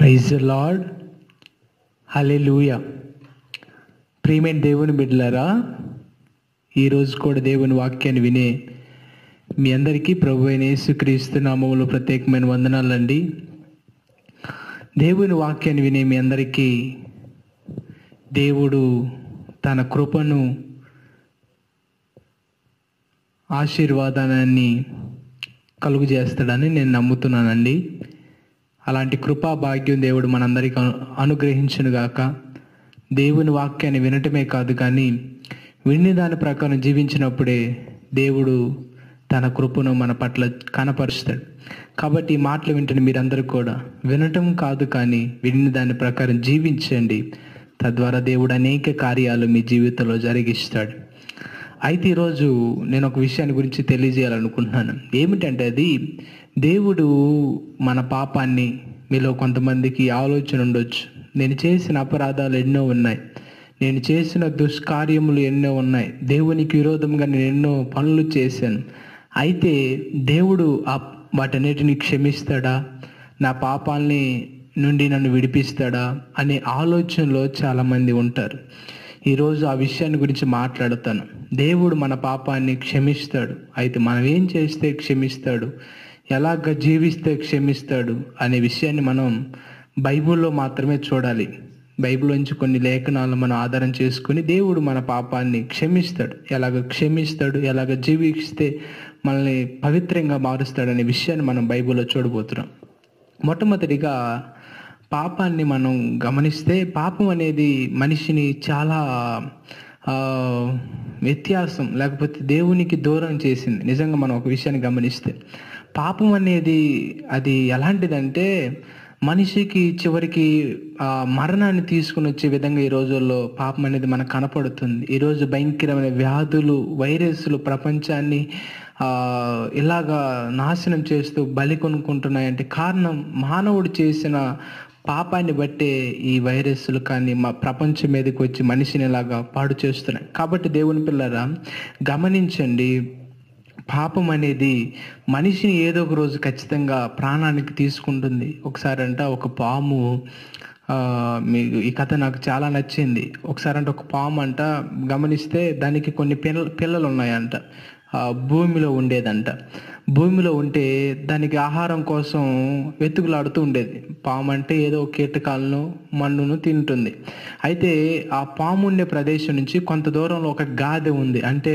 praise lord hallelujah ప్రియమైన దేవుని బిడ్డలారా ఈరోజు కూడా దేవుని వాక్యాన్ని వినే మీ అందరికీ ప్రభు అయిన యేసుక్రీస్తు నామములో ప్రత్యేకమైన వందనాలండి దేవుని వాక్యాన్ని వినే మీ అందరికీ దేవుడు తన కృపను ఆశీర్వాదాన్ని కలుగు చేస్తాడని నేను నమ్ముతున్నానండి అలాంటి కృపా భాగ్యం దేవుడు మనందరికీ అను అనుగ్రహించును గాక దేవుని వాక్యాన్ని వినటమే కాదు కానీ విని దాని ప్రకారం జీవించినప్పుడే దేవుడు తన కృపను మన పట్ల కనపరుస్తాడు కాబట్టి ఈ మాటలు వింటున్న మీరందరూ కూడా వినటం కాదు కానీ విని దాని ప్రకారం జీవించండి తద్వారా దేవుడు అనేక కార్యాలు మీ జీవితంలో జరిగిస్తాడు అయితే ఈరోజు నేను ఒక విషయాన్ని గురించి తెలియజేయాలనుకుంటున్నాను ఏమిటంటే అది దేవుడు మన పాపాన్ని మీలో కొంతమందికి ఆలోచన ఉండొచ్చు నేను చేసిన అపరాధాలు ఎన్నో ఉన్నాయి నేను చేసిన దుష్కార్యములు ఎన్నో ఉన్నాయి దేవునికి విరోధంగా నేను ఎన్నో పనులు చేశాను అయితే దేవుడు ఆ వాటన్నిటిని క్షమిస్తాడా నా పాపాలని నుండి నన్ను విడిపిస్తాడా అనే ఆలోచనలో చాలామంది ఉంటారు ఈరోజు ఆ విషయాన్ని గురించి మాట్లాడుతాను దేవుడు మన పాపాన్ని క్షమిస్తాడు అయితే మనం ఏం చేస్తే క్షమిస్తాడు ఎలాగ జీవిస్తే క్షమిస్తాడు అనే విషయాన్ని మనం బైబిల్లో మాత్రమే చూడాలి బైబిల్లోంచి కొన్ని లేఖనాలు మనం ఆధారం చేసుకుని దేవుడు మన పాపాన్ని క్షమిస్తాడు ఎలాగ క్షమిస్తాడు ఎలాగ జీవిస్తే మనల్ని పవిత్రంగా మారుస్తాడు అనే విషయాన్ని మనం బైబిల్లో చూడబోతున్నాం మొట్టమొదటిగా పాపాన్ని మనం గమనిస్తే పాపం అనేది మనిషిని చాలా వ్యత్యాసం లేకపోతే దేవునికి దూరం చేసింది నిజంగా మనం ఒక విషయాన్ని గమనిస్తే పాపం అనేది అది ఎలాంటిదంటే మనిషికి చివరికి మరణాన్ని తీసుకుని వచ్చే విధంగా ఈ రోజుల్లో పాపం అనేది మనకు కనపడుతుంది ఈరోజు భయంకరమైన వ్యాధులు వైరస్లు ప్రపంచాన్ని ఇలాగా నాశనం చేస్తూ బలి కొనుక్కుంటున్నాయంటే కారణం మానవుడు చేసిన పాపాన్ని బట్టే ఈ వైరస్లు కానీ మా ప్రపంచం మీదకి వచ్చి మనిషిని ఇలాగా పాడు చేస్తున్నాయి కాబట్టి దేవుని పిల్లరా గమనించండి పాపం అనేది మనిషిని ఏదో ఒక రోజు ఖచ్చితంగా ప్రాణానికి తీసుకుంటుంది ఒకసారి అంట ఒక పాము మీకు ఈ కథ నాకు చాలా నచ్చింది ఒకసారి అంటే ఒక పాము అంట గమనిస్తే దానికి కొన్ని పిల్ల పిల్లలు ఉన్నాయంట భూమిలో ఉండేదంట భూమిలో ఉంటే దానికి ఆహారం కోసం వెతుకులాడుతూ ఉండేది పాము అంటే ఏదో కీటకాలను మన్నును తింటుంది అయితే ఆ పాము ఉండే ప్రదేశం నుంచి కొంత దూరంలో ఒక గాదె ఉంది అంటే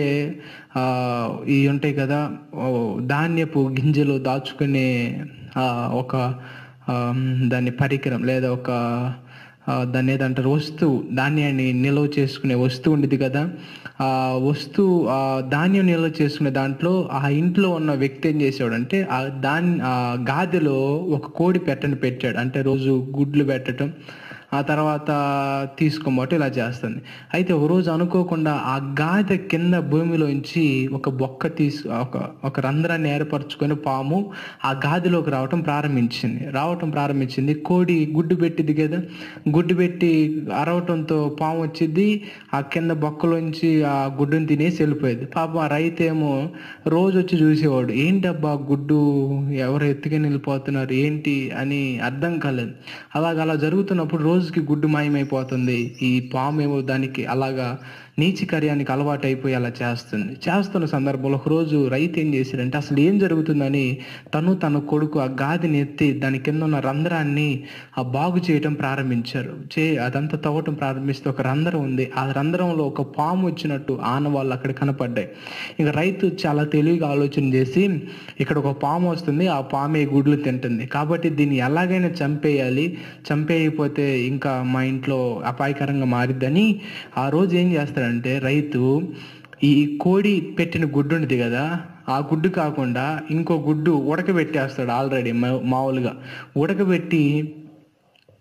ఇవి ఉంటాయి కదా ధాన్యపు గింజలు దాచుకునే ఒక దాని పరికరం లేదా ఒక దాన్ని ఏదంటారు వస్తువు ధాన్యాన్ని నిల్వ చేసుకునే వస్తువు ఉండేది కదా ఆ వస్తువు ఆ ధాన్యం నిల్వ చేసుకునే దాంట్లో ఆ ఇంట్లో ఉన్న వ్యక్తి ఏం చేసాడు అంటే ఆ దాని ఆ గాదెలో ఒక కోడి పెట్టని పెట్టాడు అంటే రోజు గుడ్లు పెట్టడం ఆ తర్వాత తీసుకోబట్టి ఇలా చేస్తుంది అయితే ఒక రోజు అనుకోకుండా ఆ గాదె కింద భూమిలోంచి ఒక బొక్క తీసు ఒక ఒక రంధ్రాన్ని ఏర్పరచుకొని పాము ఆ గాదిలోకి రావటం ప్రారంభించింది రావటం ప్రారంభించింది కోడి గుడ్డు పెట్టింది కదా గుడ్డు పెట్టి అరవటంతో పాము వచ్చింది ఆ కింద బొక్కలోంచి ఆ గుడ్డుని తినేసి వెళ్ళిపోయేది పాపం ఆ రైతు ఏమో రోజు వచ్చి చూసేవాడు ఏంటబ్బా గుడ్డు ఎవరు ఎత్తుకొని వెళ్ళిపోతున్నారు ఏంటి అని అర్థం కాలేదు అలాగ అలా జరుగుతున్నప్పుడు రోజు రోజుకి గుడ్డు మాయమైపోతుంది ఈ పాము ఏమో దానికి అలాగా నీచి కార్యానికి అలవాటు అయిపోయి అలా చేస్తుంది చేస్తున్న సందర్భంలో ఒక రోజు రైతు ఏం చేశాడంటే అసలు ఏం జరుగుతుందని తను తన కొడుకు ఆ గాదిని ఎత్తి దాని కింద ఉన్న రంధ్రాన్ని ఆ బాగు చేయటం ప్రారంభించారు చే అదంతా తవ్వటం ప్రారంభిస్తే ఒక రంధ్రం ఉంది ఆ రంధ్రంలో ఒక పాము వచ్చినట్టు ఆనవాళ్ళు అక్కడ కనపడ్డాయి ఇక రైతు చాలా తెలివిగా ఆలోచన చేసి ఇక్కడ ఒక పాము వస్తుంది ఆ పామే గుడ్లు తింటుంది కాబట్టి దీన్ని ఎలాగైనా చంపేయాలి చంపేయకపోతే ఇంకా మా ఇంట్లో అపాయకరంగా మారిద్దని ఆ రోజు ఏం చేస్తాడు చేస్తాడంటే రైతు ఈ కోడి పెట్టిన గుడ్డు ఉంటుంది కదా ఆ గుడ్డు కాకుండా ఇంకో గుడ్డు ఉడకబెట్టేస్తాడు ఆల్రెడీ మామూలుగా ఉడకబెట్టి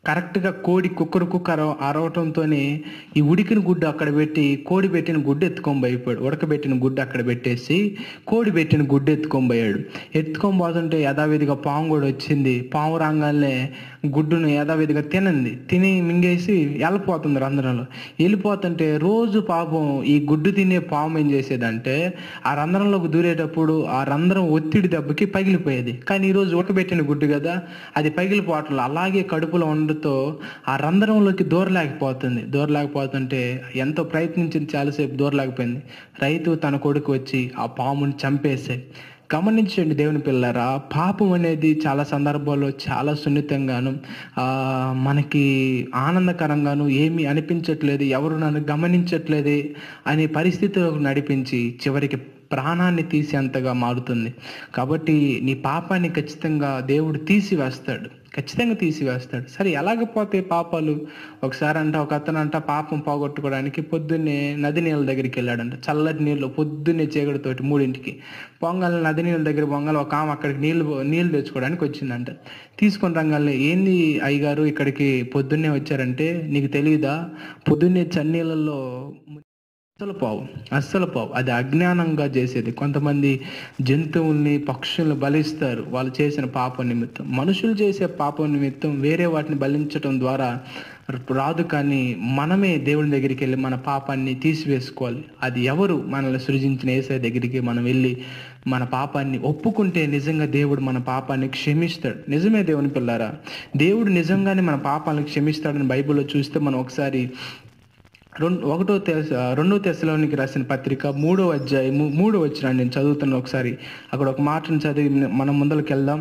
కరెక్ట్గా కోడి కుక్కరు కుక్క అరవ అరవటంతోనే ఈ ఉడికిన గుడ్డు అక్కడ పెట్టి కోడి పెట్టిన గుడ్డు ఎత్తుకొని పోయిపోయాడు ఉడకబెట్టిన గుడ్డు అక్కడ పెట్టేసి కోడి పెట్టిన గుడ్డు ఎత్తుకొని పోయాడు ఎత్తుకొని పోతుంటే యథావిధిగా పాము కూడా వచ్చింది పాము రాగానే గుడ్డును యథావిధిగా తినంది తిని మింగేసి వెళ్ళిపోతుంది రంధ్రంలో వెళ్ళిపోతుంటే రోజు పాపం ఈ గుడ్డు తినే పాము ఏం చేసేదంటే ఆ రంధ్రంలోకి దూరేటప్పుడు ఆ రంధ్రం ఒత్తిడి దెబ్బకి పగిలిపోయేది కానీ ఈరోజు ఉడకబెట్టిన గుడ్డు కదా అది పగిలిపోవట్లేదు అలాగే కడుపులో ఉండతో ఆ రంధ్రంలోకి దూరలేకపోతుంది దూరలేకపోతుంటే ఎంతో ప్రయత్నించింది చాలాసేపు దూరలేకపోయింది రైతు తన కొడుకు వచ్చి ఆ పాముని చంపేసాయి గమనించండి దేవుని పిల్లరా పాపం అనేది చాలా సందర్భాల్లో చాలా సున్నితంగాను ఆ, మనకి ఆనందకరంగాను ఏమీ అనిపించట్లేదు ఎవరు నన్ను గమనించట్లేదు అనే పరిస్థితిలోకి నడిపించి చివరికి ప్రాణాన్ని తీసేంతగా మారుతుంది కాబట్టి నీ పాపాన్ని ఖచ్చితంగా దేవుడు తీసివేస్తాడు ఖచ్చితంగా తీసివేస్తాడు సరే ఎలాగపోతే పాపాలు ఒకసారి అంట ఒక అతను అంట పాపం పోగొట్టుకోవడానికి పొద్దున్నే నది నీళ్ళ దగ్గరికి వెళ్ళాడంట చల్లటి నీళ్ళు పొద్దున్నే చీకటితోటి మూడింటికి పొంగల్ నది నీళ్ళ దగ్గర పొంగల్ ఒక ఆమె అక్కడికి నీళ్ళు నీళ్ళు తెచ్చుకోవడానికి వచ్చిందంట తీసుకొని రంగాల్ని ఏంది అయ్యగారు ఇక్కడికి పొద్దున్నే వచ్చారంటే నీకు తెలియదా పొద్దున్నే చన్నీళ్ళల్లో అస్సలు పావు అస్సలు పావు అది అజ్ఞానంగా చేసేది కొంతమంది జంతువుల్ని పక్షుల్ని బలిస్తారు వాళ్ళు చేసిన పాపం నిమిత్తం మనుషులు చేసే పాపం నిమిత్తం వేరే వాటిని బలించడం ద్వారా రాదు కానీ మనమే దేవుని దగ్గరికి వెళ్ళి మన పాపాన్ని తీసివేసుకోవాలి అది ఎవరు మనల్ని సృజించిన ఏసై దగ్గరికి మనం వెళ్ళి మన పాపాన్ని ఒప్పుకుంటే నిజంగా దేవుడు మన పాపాన్ని క్షమిస్తాడు నిజమే దేవుని పిల్లారా దేవుడు నిజంగానే మన పాపాలను క్షమిస్తాడని బైబిల్లో చూస్తే మనం ఒకసారి రెండు ఒకటో తెస రెండో తెశలోనికి రాసిన పత్రిక మూడో అధ్యాయము మూడో వచ్చిన నేను చదువుతున్నా ఒకసారి అక్కడ ఒక మాటను చదివి మనం ముందరికి వెళ్దాం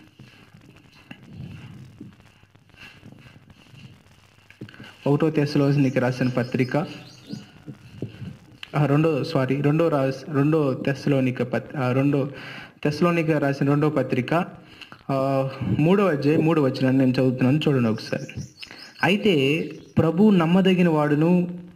ఒకటో తెశలోనికి రాసిన పత్రిక ఆ, రెండో సారీ రెండో రాస్ రెండో తెస్లోనిక పత్ ఆ, రెండో తెస్లోనిక రాసిన రెండో పత్రిక ఆ, మూడో అధ్యాయం మూడో వచ్చిన నేను చదువుతున్నాను చూడండి ఒకసారి అయితే ప్రభు నమ్మదగిన వాడును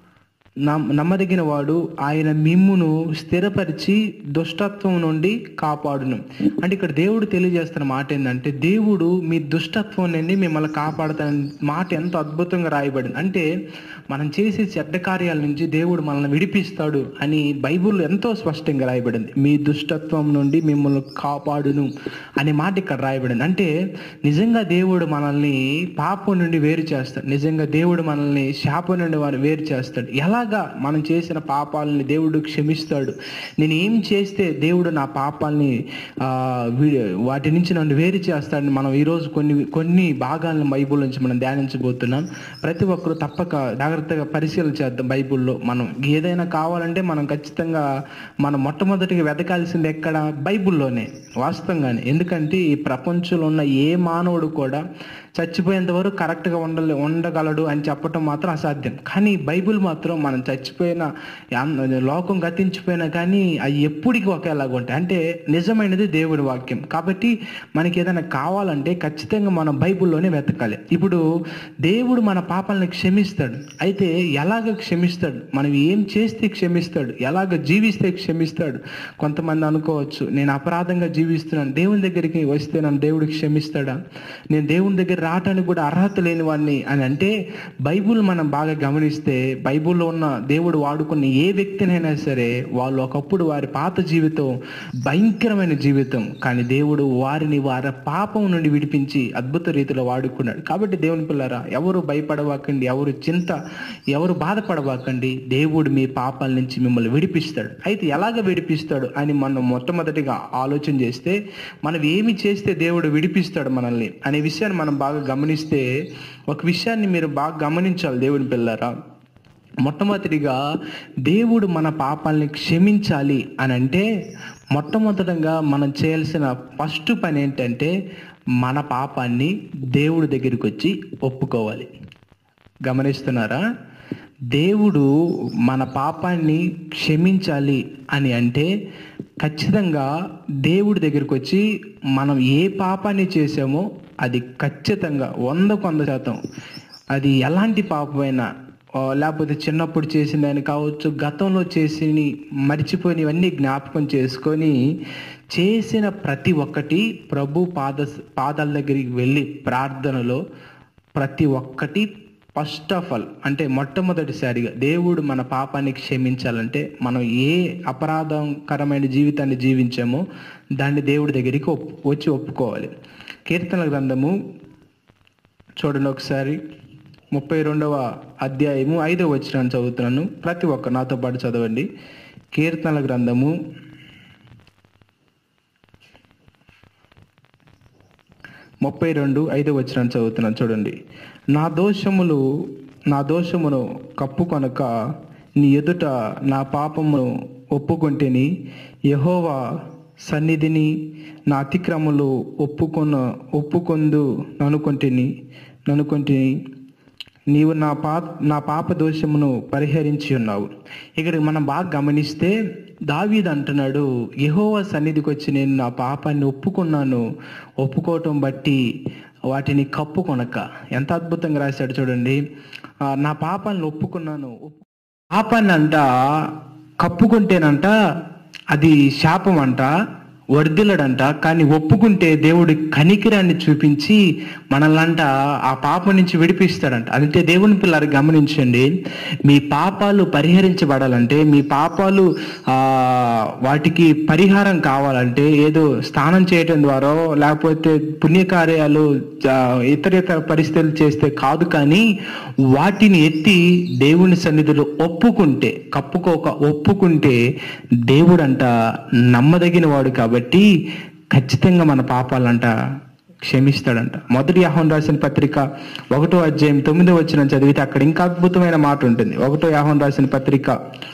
నమ్- నమ్మదగిన వాడు ఆయన మిమ్మును స్థిరపరిచి దుష్టత్వం నుండి కాపాడును అంటే ఇక్కడ దేవుడు తెలియజేస్తున్న మాట ఏంటంటే దేవుడు మీ దుష్టత్వం నుండి మిమ్మల్ని కాపాడుతాన మాట ఎంత అద్భుతంగా రాయబడింది అంటే మనం చేసే చెడ్డ కార్యాల నుంచి దేవుడు మనల్ని విడిపిస్తాడు అని బైబిల్ ఎంతో స్పష్టంగా రాయబడింది మీ దుష్టత్వం నుండి మిమ్మల్ని కాపాడును అనే మాట ఇక్కడ రాయబడింది అంటే నిజంగా దేవుడు మనల్ని పాపం నుండి వేరు చేస్తాడు నిజంగా దేవుడు మనల్ని శాపం నుండి వారు వేరు చేస్తాడు ఎలాగా మనం చేసిన పాపాలని దేవుడు క్షమిస్తాడు నేను ఏం చేస్తే దేవుడు నా పాపాలని ఆ, వీ- వాటి నుంచి నన్ను వేరు చేస్తాడని మనం ఈరోజు కొన్ని కొన్ని భాగాలను బైబిల్ నుంచి మనం ధ్యానించబోతున్నాం ప్రతి ఒక్కరు తప్పక జాగ్రత్తగా పరిశీలన చేద్దాం బైబిల్లో మనం ఏదైనా కావాలంటే మనం ఖచ్చితంగా మనం మొట్టమొదటిగా వెతకాల్సింది ఎక్కడ బైబిల్లోనే వాస్తవంగానే ఎందుకంటే ఈ ప్రపంచంలో ఉన్న ఏ మానవుడు కూడా చచ్చిపోయేంత వరకు కరెక్ట్గా ఉండలే ఉండగలడు అని చెప్పటం మాత్రం అసాధ్యం కానీ బైబిల్ మాత్రం మనం చచ్చిపోయిన యాన్- లోకం గతించిపోయినా కానీ అవి ఎప్పటికీ ఒకేలాగా ఉంటాయి అంటే నిజమైనది దేవుడి వాక్యం కాబట్టి మనకి ఏదైనా కావాలంటే ఖచ్చితంగా మనం బైబిల్లోనే వెతకాలి ఇప్పుడు దేవుడు మన పాపాలను క్షమిస్తాడు అయితే ఎలాగ క్షమిస్తాడు మనం ఏం చేస్తే క్షమిస్తాడు ఎలాగ జీవిస్తే క్షమిస్తాడు కొంతమంది అనుకోవచ్చు నేను అపరాధంగా జీవిస్తున్నాను దేవుని దగ్గరికి వస్తే నన్ను దేవుడు క్షమిస్తాడా నేను దేవుని దగ్గర రావటానికి కూడా అర్హత లేని వాడిని అని అంటే బైబుల్ మనం బాగా గమనిస్తే బైబుల్లో ఉన్న దేవుడు వాడుకున్న ఏ వ్యక్తినైనా సరే వాళ్ళు ఒకప్పుడు వారి పాత జీవితం భయంకరమైన జీవితం కానీ దేవుడు వారిని వారి పాపం నుండి విడిపించి అద్భుత రీతిలో వాడుకున్నాడు కాబట్టి దేవుని పిల్లరా ఎవరు భయపడవాకండి ఎవరు చింత ఎవరు బాధపడవాకండి దేవుడు మీ పాపాల నుంచి మిమ్మల్ని విడిపిస్తాడు అయితే ఎలాగ విడిపిస్తాడు అని మనం మొట్టమొదటిగా ఆలోచన చేస్తే మనం ఏమి చేస్తే దేవుడు విడిపిస్తాడు మనల్ని అనే విషయాన్ని మనం బాగా గమనిస్తే ఒక విషయాన్ని మీరు బాగా గమనించాలి దేవుని పిల్లరా మొట్టమొదటిగా దేవుడు మన పాపాలని క్షమించాలి అని అంటే మొట్టమొదటగా మనం చేయాల్సిన ఫస్ట్ పని ఏంటంటే మన పాపాన్ని దేవుడి దగ్గరికి వచ్చి ఒప్పుకోవాలి గమనిస్తున్నారా దేవుడు మన పాపాన్ని క్షమించాలి అని అంటే ఖచ్చితంగా దేవుడి దగ్గరికి వచ్చి మనం ఏ పాపాన్ని చేసామో అది ఖచ్చితంగా వందకు వంద శాతం అది ఎలాంటి పాపమైనా ఆ, లేకపోతే చిన్నప్పుడు చేసిందని కావచ్చు గతంలో చేసి మర్చిపోయినవన్నీ జ్ఞాపకం చేసుకొని చేసిన ప్రతి ఒక్కటి ప్రభు పాద పాదాల దగ్గరికి వెళ్ళి ప్రార్థనలో ప్రతి ఒక్కటి ఫస్ట్ ఆఫ్ ఆల్ అంటే మొట్టమొదటిసారిగా దేవుడు మన పాపాన్ని క్షమించాలంటే మనం ఏ అపరాధకరమైన జీవితాన్ని జీవించామో దాన్ని దేవుడి దగ్గరికి ఒప్పు వచ్చి ఒప్పుకోవాలి కీర్తనల గ్రంథము చూడండి ఒకసారి ముప్పై రెండవ అధ్యాయము ఐదవ వచ్చిన చదువుతున్నాను ప్రతి ఒక్క నాతో పాటు చదవండి కీర్తనల గ్రంథము ముప్పై రెండు ఐదవ వచ్చిన చదువుతున్నాను చూడండి నా దోషములు నా దోషమును కప్పుకొనక నీ ఎదుట నా పాపమును ఒప్పుకొంటిని యహోవా సన్నిధిని నా అతిక్రమలు ఒప్పుకొన ఒప్పుకొందు ననుకొంటిని ననుకొంటిని నీవు నా పా నా పాప దోషమును పరిహరించి ఉన్నావు ఇక్కడ మనం బాగా గమనిస్తే దావీద్ అంటున్నాడు యెహోవా సన్నిధికి వచ్చి నేను నా పాపాన్ని ఒప్పుకున్నాను ఒప్పుకోవటం బట్టి వాటిని కప్పుకొనక ఎంత అద్భుతంగా రాశాడు చూడండి ఆ, నా పాపాన్ని ఒప్పుకున్నాను ఒప్పు- పాపాన్ని అంట కప్పుకుంటేనంట అది శాపం అంట వర్ధిల్లడంట కానీ ఒప్పుకుంటే దేవుడి కనికిరాన్ని చూపించి మనల్నంట ఆ పాపం నుంచి విడిపిస్తాడంట అంటే దేవుని పిల్లలు గమనించండి మీ పాపాలు పరిహరించబడాలంటే మీ పాపాలు ఆ వాటికి పరిహారం కావాలంటే ఏదో స్నానం చేయటం ద్వారా లేకపోతే పుణ్యకార్యాలు ఆ, ఇతర ఇతర పరిస్థితులు చేస్తే కాదు కానీ వాటిని ఎత్తి దేవుని సన్నిధిలో ఒప్పుకుంటే కప్పుకోక ఒప్పుకుంటే దేవుడంట నమ్మదగిన వాడు కాబట్టి ఖచ్చితంగా మన పాపాలంట క్షమిస్తాడంట మొదటి యాహోన్ రాసిన పత్రిక ఒకటో అధ్యాయం తొమ్మిదో వచ్చిన చదివితే అక్కడ ఇంకా అద్భుతమైన మాట ఉంటుంది ఒకటో యాహోన్ రాసిన పత్రిక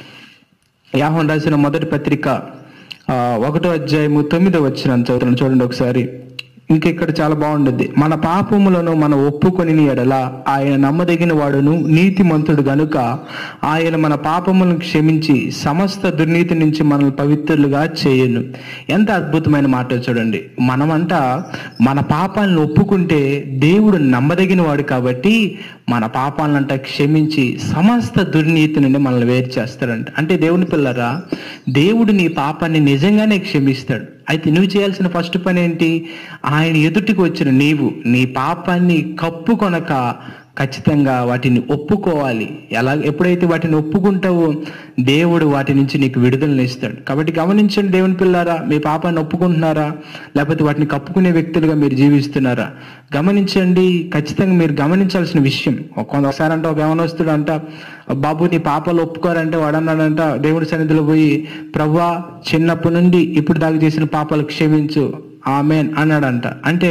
యాహోన్ రాసిన మొదటి పత్రిక ఆ, ఒకటో అధ్యాయము తొమ్మిదో వచ్చిన చదువుతున్నాను చూడండి ఒకసారి ఇంక ఇక్కడ చాలా బాగుంటుంది మన పాపములను మనం ఒప్పుకొని ఎడల ఆయన నమ్మదగిన వాడును నీతిమంతుడు గనుక ఆయన మన పాపములను క్షమించి సమస్త దుర్నీతి నుంచి మనల్ని పవిత్రులుగా చేయను ఎంత అద్భుతమైన మాట చూడండి మనమంట మన పాపాలను ఒప్పుకుంటే దేవుడు నమ్మదగిన వాడు కాబట్టి మన పాపాలనంట క్షమించి సమస్త దుర్నీతి నుండి మనల్ని వేరు చేస్తాడంట అంటే దేవుని పిల్లరా దేవుడు నీ పాపాన్ని నిజంగానే క్షమిస్తాడు అయితే నువ్వు చేయాల్సిన ఫస్ట్ పని ఏంటి ఆయన ఎదుటికి వచ్చిన నీవు నీ పాపాన్ని కప్పుకొనక ఖచ్చితంగా వాటిని ఒప్పుకోవాలి ఎలా ఎప్పుడైతే వాటిని ఒప్పుకుంటావో దేవుడు వాటి నుంచి నీకు విడుదలను ఇస్తాడు కాబట్టి గమనించండి దేవుని పిల్లారా మీ పాపాన్ని ఒప్పుకుంటున్నారా లేకపోతే వాటిని కప్పుకునే వ్యక్తులుగా మీరు జీవిస్తున్నారా గమనించండి ఖచ్చితంగా మీరు గమనించాల్సిన విషయం కొంతసారి అంటే ఒక యవనస్తుడు అంట బాబు నీ పాపాలు ఒప్పుకోరంటే వాడు అన్నాడంట దేవుడి సన్నిధిలో పోయి ప్రవ్వా చిన్నప్పటి నుండి ఇప్పుడు దాకా చేసిన పాపాలు క్షమించు ఆమెన్ అన్నాడంట అంటే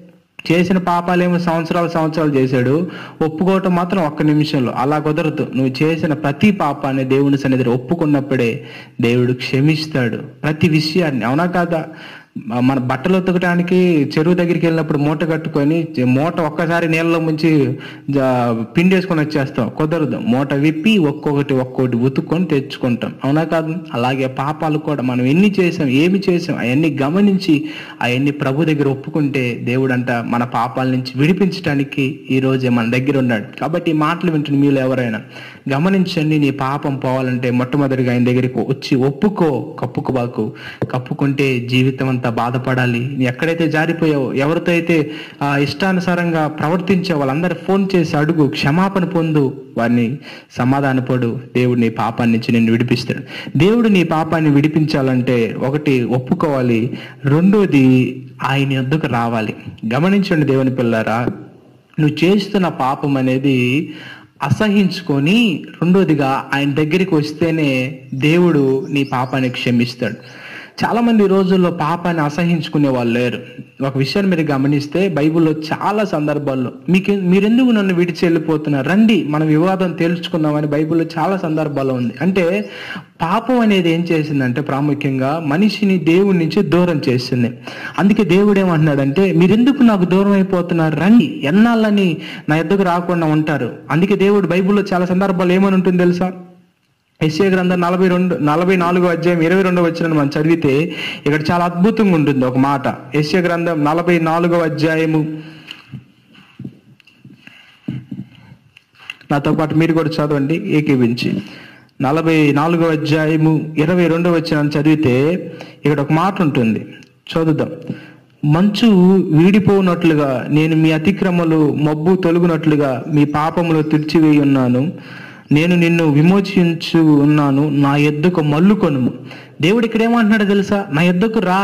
చేసిన పాపాలేమో సంవత్సరాలు సంవత్సరాలు చేశాడు ఒప్పుకోవటం మాత్రం ఒక్క నిమిషంలో అలా కుదరదు నువ్వు చేసిన ప్రతి పాపాన్ని దేవుని సన్నిధిలో ఒప్పుకున్నప్పుడే దేవుడు క్షమిస్తాడు ప్రతి విషయాన్ని అవునా కాదా మ- మన బట్టలు ఉతకడానికి చెరువు దగ్గరికి వెళ్ళినప్పుడు మూట కట్టుకొని మూట ఒక్కసారి నీళ్ళలో ముంచి జా- పిండేసుకొని వచ్చేస్తాం కుదరదు మూట విప్పి ఒక్కొక్కటి ఒక్కొక్కటి ఉతుక్కొని తెచ్చుకుంటాం అవునా కాదు అలాగే పాపాలు కూడా మనం ఎన్ని చేసాం ఏమి చేసాం అవన్నీ గమనించి అవన్నీ ప్రభు దగ్గర ఒప్పుకుంటే దేవుడు అంట మన పాపాల నుంచి విడిపించడానికి ఈ రోజే మన దగ్గర ఉన్నాడు కాబట్టి ఈ మాటలు వింటున్న మీలో ఎవరైనా గమనించండి నీ పాపం పోవాలంటే మొట్టమొదటిగా ఆయన దగ్గరికి వచ్చి ఒప్పుకో కప్పుకోబాకు కప్పుకుంటే జీవితం అంతా బాధపడాలి నీ ఎక్కడైతే జారిపోయావో ఎవరితో అయితే ఆ ఇష్టానుసారంగా ప్రవర్తించావో వాళ్ళందరూ ఫోన్ చేసి అడుగు క్షమాపణ పొందు వారిని సమాధానపడు దేవుడు నీ పాపాన్ని నుంచి నిన్ను విడిపిస్తాడు దేవుడు నీ పాపాన్ని విడిపించాలంటే ఒకటి ఒప్పుకోవాలి రెండోది ఆయన యొద్దకు రావాలి గమనించండి దేవుని పిల్లారా నువ్వు చేస్తున్న పాపం అనేది అసహించుకొని రెండోదిగా ఆయన దగ్గరికి వస్తేనే దేవుడు నీ పాపాన్ని క్షమిస్తాడు చాలా మంది ఈ రోజుల్లో పాపాన్ని అసహించుకునే వాళ్ళు లేరు ఒక విషయాన్ని మీరు గమనిస్తే బైబిల్లో చాలా సందర్భాల్లో మీకు మీరెందుకు నన్ను విడిచి వెళ్ళిపోతున్నారు రండి మన వివాదం తేల్చుకుందామని బైబిల్లో చాలా సందర్భాల్లో ఉంది అంటే పాపం అనేది ఏం చేసిందంటే ప్రాముఖ్యంగా మనిషిని దేవుడి నుంచి దూరం చేసింది అందుకే దేవుడు ఏమంటున్నాడంటే మీరెందుకు నాకు దూరం అయిపోతున్నారు రండి ఎన్నాళ్ళని నా ఎద్దుకు రాకుండా ఉంటారు అందుకే దేవుడు బైబిల్లో చాలా సందర్భాలు ఏమని ఉంటుంది తెలుసా ఎస్ఏ గ్రంథం నలభై రెండు నలభై నాలుగో అధ్యాయం ఇరవై రెండో వచ్చిన మనం చదివితే ఇక్కడ చాలా అద్భుతంగా ఉంటుంది ఒక మాట ఎస్ఏ గ్రంథం నలభై నాలుగో అధ్యాయము నాతో పాటు మీరు కూడా చదవండి ఏకీవించి నలభై నాలుగో అధ్యాయము ఇరవై రెండో వచ్చిన చదివితే ఇక్కడ ఒక మాట ఉంటుంది చదువుదాం మంచు వీడిపోనట్లుగా నేను మీ అతిక్రమలు మబ్బు తొలుగునట్లుగా మీ పాపములు తుడిచివేయి ఉన్నాను నేను నిన్ను విమోచించు ఉన్నాను నా ఎద్దుకు మల్లుకొను దేవుడు ఇక్కడ ఏమంటున్నాడు తెలుసా నా ఎద్దుకు రా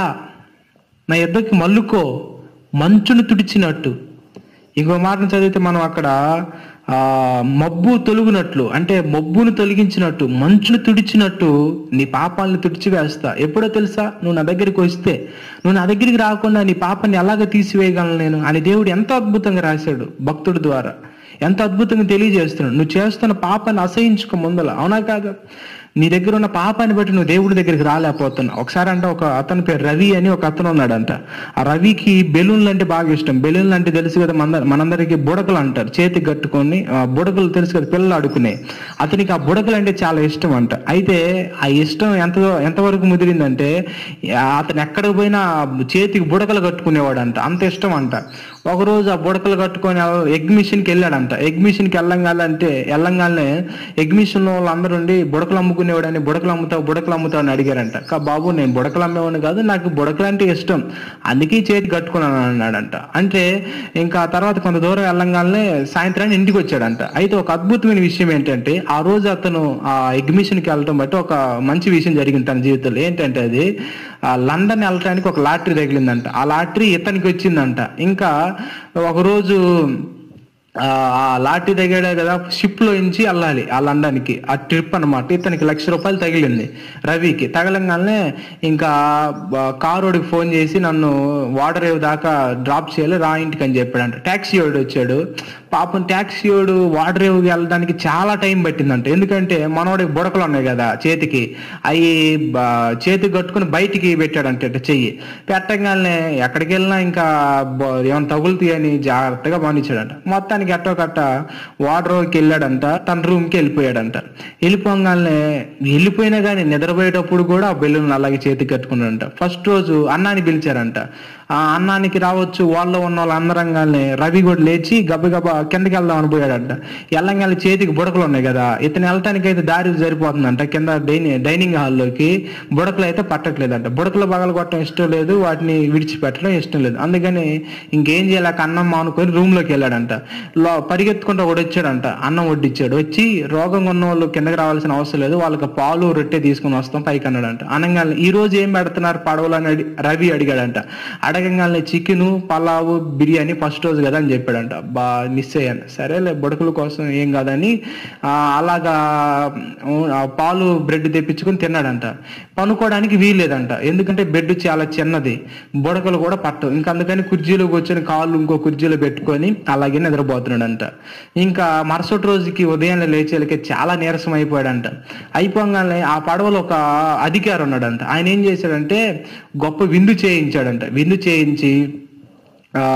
నా ఎద్దకి మల్లుకో మంచును తుడిచినట్టు ఇంకో మాటను చదివితే మనం అక్కడ ఆ మబ్బు తొలుగునట్లు అంటే మబ్బును తొలగించినట్టు మంచును తుడిచినట్టు నీ పాపాలను తుడిచివేస్తా ఎప్పుడో తెలుసా నువ్వు నా దగ్గరికి వస్తే నువ్వు నా దగ్గరికి రాకుండా నీ పాపాన్ని ఎలాగ తీసివేయగలను నేను అని దేవుడు ఎంత అద్భుతంగా రాశాడు భక్తుడి ద్వారా ఎంత అద్భుతంగా తెలియజేస్తున్నాడు నువ్వు చేస్తున్న పాపాన్ని అసహించుకో ముందల అవునా కాదు నీ దగ్గర ఉన్న పాపాన్ని బట్టి నువ్వు దేవుడి దగ్గరికి రాలేకపోతున్నావు ఒకసారి అంటే ఒక అతని పేరు రవి అని ఒక అతను ఉన్నాడంట ఆ రవికి బెలూన్లు అంటే బాగా ఇష్టం బెలూన్లు అంటే తెలుసు కదా మన మనందరికీ బుడకలు అంటారు చేతికి కట్టుకొని ఆ బుడకలు తెలుసు కదా పిల్లలు ఆడుకునే అతనికి ఆ బుడకలు అంటే చాలా ఇష్టం అంట అయితే ఆ ఇష్టం ఎంత ఎంతవరకు ముదిరిందంటే ఆ అతను ఎక్కడికి పోయినా చేతికి బుడకలు కట్టుకునేవాడు అంట అంత ఇష్టం అంట ఒకరోజు ఆ బుడకలు కట్టుకొని ఎగ్ మిషన్కి వెళ్ళాడంట ఎగ్ మిషన్కి వెళ్ళంగాలంటే వెళ్ళంగానే ఎగ్ మిషన్ వాళ్ళందరూ ఉండి బుడకలు అమ్ముకునేవాడని బుడకలు అమ్ముతావు బుడకలు అమ్ముతావు అని అడిగారంట కా బాబు నేను బుడకలు అమ్మేవాడిని కాదు నాకు బుడకలు అంటే ఇష్టం అందుకే ఈ చేతి కట్టుకున్నాను అన్నాడంట అంటే ఇంకా తర్వాత కొంత దూరం వెళ్ళంగానే సాయంత్రాన్ని ఇంటికి వచ్చాడంట అయితే ఒక అద్భుతమైన విషయం ఏంటంటే ఆ రోజు అతను ఆ ఎగ్ మిషన్కి వెళ్ళటం బట్టి ఒక మంచి విషయం జరిగింది తన జీవితంలో ఏంటంటే అది ఆ లండన్ వెళ్ళటానికి ఒక లాటరీ తగిలిందంట ఆ లాటరీ ఇతనికి వచ్చిందంట ఇంకా ఒకరోజు ఆ ఆ లాటరీ తగిలాడే కదా షిప్ లో నుంచి వెళ్ళాలి ఆ లండన్కి ఆ ట్రిప్ అన్నమాట ఇతనికి లక్ష రూపాయలు తగిలింది రవికి తగలంగానే ఇంకా బ- కారోడికి ఫోన్ చేసి నన్ను వాటర్ దాకా డ్రాప్ చేయాలి రా ఇంటికి అని చెప్పాడంట ట్యాక్సీ వాడు వచ్చాడు పాపం ట్యాక్సీ వాడు వాటర్ వెళ్ళడానికి చాలా టైం పట్టిందంట ఎందుకంటే మనోడికి బుడకలు ఉన్నాయి కదా చేతికి అవి చేతికి కట్టుకుని బయటికి పెట్టాడంట ఇట్ట చెయ్యి పెట్టగానే ఎక్కడికి వెళ్ళినా ఇంకా బ- ఏమైనా తగులుతాయి అని జాగ్రత్తగా బానిచ్చాడంట మొత్తానికి ఎట్టో కట్ట వాటర్కి వెళ్ళాడంట తన రూమ్కి వెళ్ళిపోయాడంట వెళ్ళిపోగానే వెళ్ళిపోయినా కానీ నిద్రపోయేటప్పుడు కూడా ఆ బెలూన్ అలాగే చేతికి కట్టుకున్నాడంట ఫస్ట్ రోజు అన్నాన్ని పిలిచారంట ఆ అన్నానికి రావచ్చు వాళ్ళలో ఉన్న వాళ్ళు అందరంగానే రవి కూడా లేచి గబగబా కిందకి వెళ్దాం అని పోయాడంట వెళ్ళంగానే చేతికి బుడకలు ఉన్నాయి కదా ఇతను వెళ్ళటానికి అయితే దారి సరిపోతుందంట కింద డైనింగ్ డైనింగ్ హాల్లోకి బుడకలు అయితే పట్టట్లేదంట బుడకలు బగలు కొట్టడం ఇష్టం లేదు వాటిని విడిచిపెట్టడం ఇష్టం లేదు అందుకని ఇంకేం చేయలేక అన్నం మానుకొని రూమ్ లోకి వెళ్ళాడంట లో పరిగెత్తుకుంటూ ఒకడు వచ్చాడంట అన్నం వడ్డిచ్చాడు వచ్చి రోగం ఉన్న వాళ్ళు కిందకి రావాల్సిన అవసరం లేదు వాళ్ళకి పాలు రొట్టె తీసుకుని వస్తాం పైకి అన్నాడంట అనగానే ఈ రోజు ఏం పెడుతున్నారు పడవలు అని అడి- రవి అడిగాడంట అడగంగానే చికెన్ పలావు బిర్యానీ ఫస్ట్ రోజు కదా అని చెప్పాడంట బా మిస్ అయ్యాను సరేలే బుడకల కోసం ఏం కాదని ఆ, అలాగా ఉమ్, ఆ పాలు బ్రెడ్ తెప్పించుకొని తిన్నాడంట పనుకోవడానికి వీల్లేదంట ఎందుకంటే బెడ్ చాలా చిన్నది బుడకలు కూడా పట్టవు ఇంకా అందుకని కుర్చీలో కూర్చొని కాళ్ళు ఇంకో కుర్చీలో పెట్టుకొని అలాగే నిద్రపోతున్నాడంట ఇంకా మరుసటి రోజుకి ఉదయం లేచేలకి చాలా నీరసం అయిపోయాడంట అయిపోగానే ఆ పడవలో ఒక అధికారి ఉన్నాడంట ఆయన ఏం చేశాడంటే గొప్ప విందు చేయించాడంట విందు చేయించి ఆ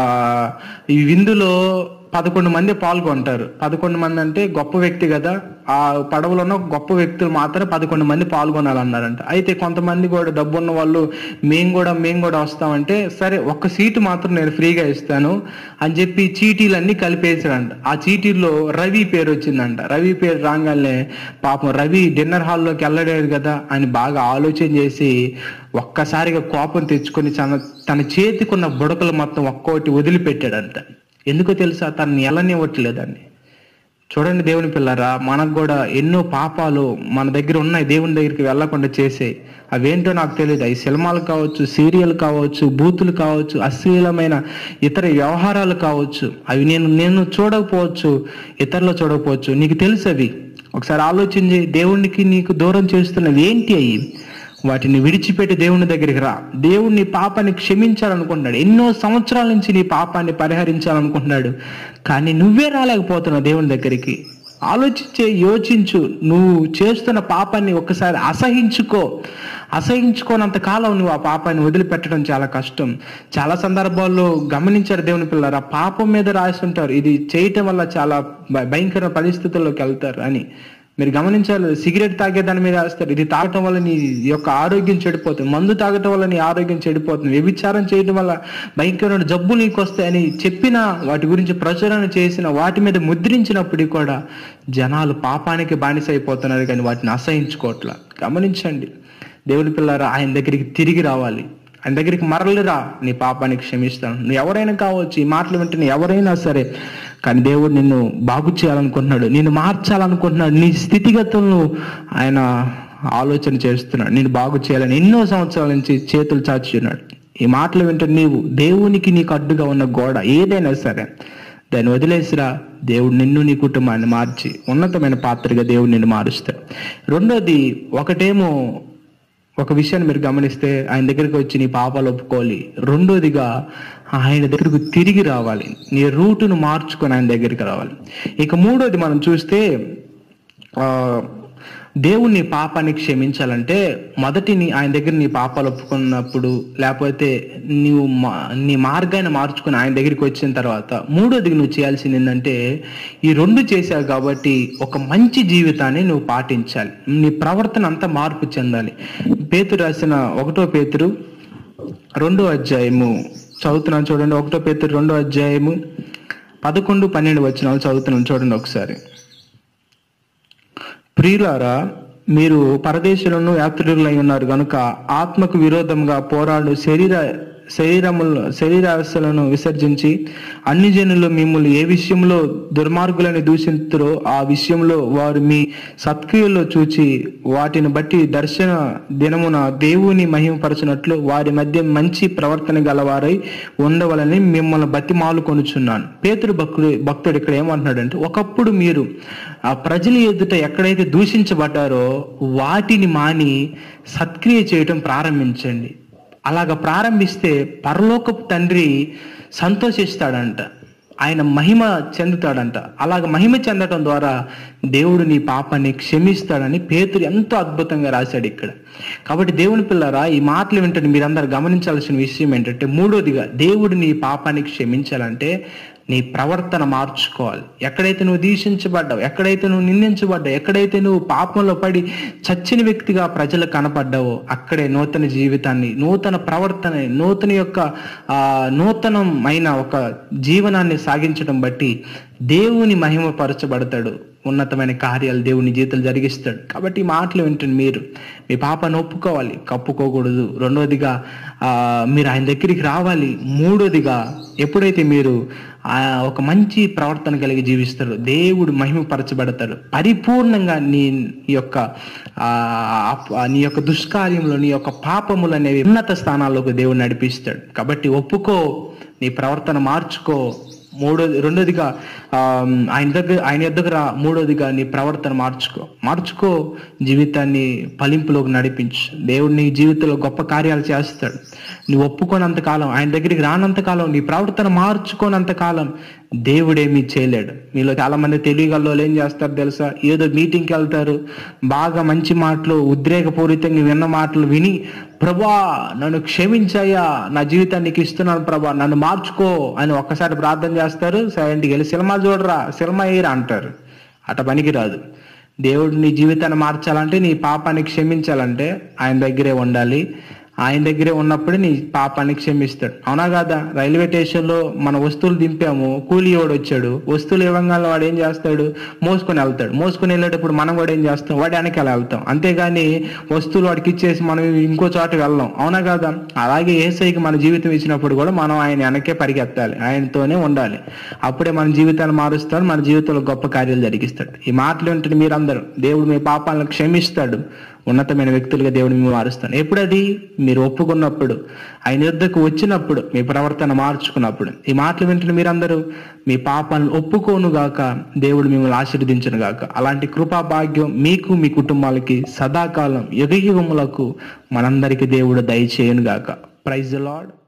ఈ విందులో పదకొండు మంది పాల్గొంటారు పదకొండు మంది అంటే గొప్ప వ్యక్తి కదా ఆ పడవలో ఉన్న గొప్ప వ్యక్తులు మాత్రం పదకొండు మంది పాల్గొనాలన్నారంట అయితే కొంతమంది కూడా డబ్బు ఉన్న వాళ్ళు మేము కూడా మేము కూడా వస్తామంటే సరే ఒక్క సీటు మాత్రం నేను ఫ్రీగా ఇస్తాను అని చెప్పి చీటీలన్నీ కలిపేసాడంట ఆ చీటీల్లో రవి పేరు వచ్చిందంట రవి పేరు రాగానే పాపం రవి డిన్నర్ హాల్లోకి వెళ్ళలేదు కదా అని బాగా ఆలోచన చేసి ఒక్కసారిగా కోపం తెచ్చుకొని తన తన చేతికున్న బుడకలు మొత్తం ఒక్కోటి వదిలిపెట్టాడంట ఎందుకో తెలుసా తనని ఎలనివ్వట్లేదండి చూడండి దేవుని పిల్లరా మనకు కూడా ఎన్నో పాపాలు మన దగ్గర ఉన్నాయి దేవుని దగ్గరికి వెళ్ళకుండా చేసే అవేంటో నాకు తెలియదు అవి సినిమాలు కావచ్చు సీరియల్ కావచ్చు బూతులు కావచ్చు అశ్లీలమైన ఇతర వ్యవహారాలు కావచ్చు అవి నేను నేను చూడకపోవచ్చు ఇతరులు చూడకపోవచ్చు నీకు తెలుసు అవి ఒకసారి ఆలోచించి దేవునికి నీకు దూరం చేస్తున్నవి ఏంటి అవి వాటిని విడిచిపెట్టి దేవుని దగ్గరికి రా దేవుడు నీ పాపాన్ని క్షమించాలనుకుంటున్నాడు ఎన్నో సంవత్సరాల నుంచి నీ పాపాన్ని పరిహరించాలనుకుంటున్నాడు కానీ నువ్వే రాలేకపోతున్నావు దేవుని దగ్గరికి ఆలోచించే యోచించు నువ్వు చేస్తున్న పాపాన్ని ఒకసారి అసహించుకో అసహించుకోనంత కాలం నువ్వు ఆ పాపాన్ని వదిలిపెట్టడం చాలా కష్టం చాలా సందర్భాల్లో గమనించారు దేవుని పిల్లలు ఆ పాపం మీద రాసి ఉంటారు ఇది చేయటం వల్ల చాలా భ- భయంకర పరిస్థితుల్లోకి వెళ్తారు అని మీరు గమనించాలి సిగరెట్ తాగే దాని మీద వేస్తారు ఇది తాగటం వల్ల నీ యొక్క ఆరోగ్యం చెడిపోతుంది మందు తాగటం వల్ల నీ ఆరోగ్యం చెడిపోతుంది వ్యభిచారం చేయడం వల్ల భయంకరమైన జబ్బులు నీకు వస్తాయని చెప్పిన వాటి గురించి ప్రచురణ చేసిన వాటి మీద ముద్రించినప్పటికీ కూడా జనాలు పాపానికి బానిస అయిపోతున్నారు కానీ వాటిని అసహించుకోవట్ల గమనించండి దేవుని పిల్లరా ఆయన దగ్గరికి తిరిగి రావాలి ఆయన దగ్గరికి మరలిరా నీ పాపాన్ని క్షమిస్తాను నువ్వు ఎవరైనా కావచ్చు ఈ మాటలు వింటున్న ఎవరైనా సరే కానీ దేవుడు నిన్ను బాగు చేయాలనుకుంటున్నాడు నిన్ను మార్చాలనుకుంటున్నాడు నీ స్థితిగతులను ఆయన ఆలోచన చేస్తున్నాడు నేను బాగు చేయాలని ఎన్నో సంవత్సరాల నుంచి చేతులు చాచున్నాడు ఈ మాటలు వింటే నీవు దేవునికి నీకు అడ్డుగా ఉన్న గోడ ఏదైనా సరే దాన్ని వదిలేసిరా దేవుడు నిన్ను నీ కుటుంబాన్ని మార్చి ఉన్నతమైన పాత్రగా దేవుడు నిన్ను మారుస్తాడు రెండోది ఒకటేమో ఒక విషయాన్ని మీరు గమనిస్తే ఆయన దగ్గరికి వచ్చి నీ పాపాలు ఒప్పుకోవాలి రెండోదిగా ఆయన దగ్గరకు తిరిగి రావాలి నీ రూటును మార్చుకొని ఆయన దగ్గరికి రావాలి ఇక మూడోది మనం చూస్తే ఆ, దేవుని పాపాన్ని క్షమించాలంటే మొదటి నీ ఆయన దగ్గర నీ పాపాలు ఒప్పుకున్నప్పుడు లేకపోతే నీవు మా- నీ మార్గాన్ని మార్చుకుని ఆయన దగ్గరికి వచ్చిన తర్వాత మూడోది నువ్వు చేయాల్సింది ఏంటంటే ఈ రెండు చేశావు కాబట్టి ఒక మంచి జీవితాన్ని నువ్వు పాటించాలి నీ ప్రవర్తన అంతా మార్పు చెందాలి పేతురు రాసిన ఒకటో పేతురు రెండో అధ్యాయము చదువుతున్నాను చూడండి ఒకటో పేతురు రెండో అధ్యాయము పదకొండు పన్నెండు వచనాలు చదువుతున్నాను చూడండి ఒకసారి ప్రియులారా మీరు పరదేశులను యాత్రికులై ఉన్నారు కనుక ఆత్మకు విరోధంగా పోరాడు శరీర శరీరముల శరీరాశలను విసర్జించి అన్ని జనులు మిమ్మల్ని ఏ విషయంలో దుర్మార్గులని దూషింతురో ఆ విషయంలో వారు మీ సత్క్రియల్లో చూచి వాటిని బట్టి దర్శన దినమున దేవుని మహిమపరచినట్లు వారి మధ్య మంచి ప్రవర్తన గలవారై ఉండవలని మిమ్మల్ని బతిమాలు కొనుచున్నాను పేతురు భక్తుడు భక్తుడు ఇక్కడ ఏమంటున్నాడంటే ఒకప్పుడు మీరు ఆ ప్రజల ఎదుట ఎక్కడైతే దూషించబడ్డారో వాటిని మాని సత్క్రియ చేయటం ప్రారంభించండి అలాగ ప్రారంభిస్తే పరలోకపు తండ్రి సంతోషిస్తాడంట ఆయన మహిమ చెందుతాడంట అలాగ మహిమ చెందటం ద్వారా దేవుడు నీ పాపాన్ని క్షమిస్తాడని పేతురు ఎంతో అద్భుతంగా రాశాడు ఇక్కడ కాబట్టి దేవుని పిల్లరా ఈ మాటలు వింటే మీరందరూ గమనించాల్సిన విషయం ఏంటంటే మూడోదిగా దేవుడు నీ పాపాన్ని క్షమించాలంటే నీ ప్రవర్తన మార్చుకోవాలి ఎక్కడైతే నువ్వు దూషించబడ్డావు ఎక్కడైతే నువ్వు నిందించబడ్డావు ఎక్కడైతే నువ్వు పాపంలో పడి చచ్చిన వ్యక్తిగా ప్రజలకు కనపడ్డావో అక్కడే నూతన జీవితాన్ని నూతన ప్రవర్తన నూతన యొక్క ఆ నూతనమైన ఒక జీవనాన్ని సాగించడం బట్టి దేవుని మహిమపరచబడతాడు ఉన్నతమైన కార్యాలు దేవుని జీవితాలు జరిగిస్తాడు కాబట్టి ఈ మాటలు వింటుంది మీరు మీ పాపను ఒప్పుకోవాలి కప్పుకోకూడదు రెండోదిగా ఆ, మీరు ఆయన దగ్గరికి రావాలి మూడోదిగా ఎప్పుడైతే మీరు ఆ ఒక మంచి ప్రవర్తన కలిగి జీవిస్తారు దేవుడు మహిమపరచబడతాడు పరిపూర్ణంగా నీ యొక్క ఆ అప్- ఆ నీ యొక్క దుష్కార్యంలో నీ యొక్క పాపములు అనేవి ఉన్నత స్థానాల్లోకి దేవుడు నడిపిస్తాడు కాబట్టి ఒప్పుకో నీ ప్రవర్తన మార్చుకో మూడోది రెండోదిగా ఆ, ఆయన దగ్గర ఆయన దగ్గర మూడోదిగా నీ ప్రవర్తన మార్చుకో మార్చుకో జీవితాన్ని ఫలింపులోకి నడిపించు దేవుడు నీ జీవితంలో గొప్ప కార్యాలు చేస్తాడు నువ్వు ఒప్పుకోనంత కాలం ఆయన దగ్గరికి రానంత కాలం నీ ప్రవర్తన మార్చుకోనంత కాలం దేవుడేమీ చేయలేడు మీలో చాలా మంది తెలియగల్లో ఏం చేస్తారు తెలుసా ఏదో మీటింగ్కి వెళ్తారు బాగా మంచి మాటలు ఉద్రేకపూరితంగా విన్న మాటలు విని ప్రభా నన్ను క్షమించయ్యా నా జీవితాన్ని నీకు ఇస్తున్నాను ప్రభా నన్ను మార్చుకో అని ఒక్కసారి ప్రార్థన చేస్తారు సైలెంట్కి వెళ్ళి సినిమా చూడరా సినిమా వేయరా అంటారు అట పనికి రాదు దేవుడు నీ జీవితాన్ని మార్చాలంటే నీ పాపాన్ని క్షమించాలంటే ఆయన దగ్గరే ఉండాలి ఆయన దగ్గరే ఉన్నప్పుడు నీ పాపాన్ని క్షమిస్తాడు అవునా కాదా రైల్వే స్టేషన్లో మన వస్తువులు దింపాము కూలీ వాడు వచ్చాడు వస్తువులు ఇవ్వగానే వాడు ఏం చేస్తాడు మోసుకొని వెళ్తాడు మోసుకొని వెళ్ళేటప్పుడు మనం కూడా ఏం చేస్తాం వాడి వెనకాల వెళ్తాం అంతేగాని వస్తువులు వాడికి ఇచ్చేసి మనం ఇంకో చోట వెళ్ళాం అవునా కాదా అలాగే ఏసైకి మన జీవితం ఇచ్చినప్పుడు కూడా మనం ఆయన వెనకే పరిగెత్తాలి ఆయనతోనే ఉండాలి అప్పుడే మన జీవితాన్ని మారుస్తాడు మన జీవితంలో గొప్ప కార్యాలు జరిగిస్తాడు ఈ మాటలు వింటే మీరందరూ దేవుడు మీ పాపాలను క్షమిస్తాడు ఉన్నతమైన వ్యక్తులుగా దేవుడు మేము మారుస్తాను ఎప్పుడది మీరు ఒప్పుకున్నప్పుడు ఆయన యుద్ధకు వచ్చినప్పుడు మీ ప్రవర్తన మార్చుకున్నప్పుడు ఈ మాటలు వింటున్న మీరందరూ మీ పాపాలను ఒప్పుకోను గాక దేవుడు మిమ్మల్ని ఆశీర్వదించను గాక అలాంటి కృపా భాగ్యం మీకు మీ కుటుంబాలకి సదాకాలం యుగ యుగములకు మనందరికీ దేవుడు దయచేయను గాక ప్రైజ్ లార్డ్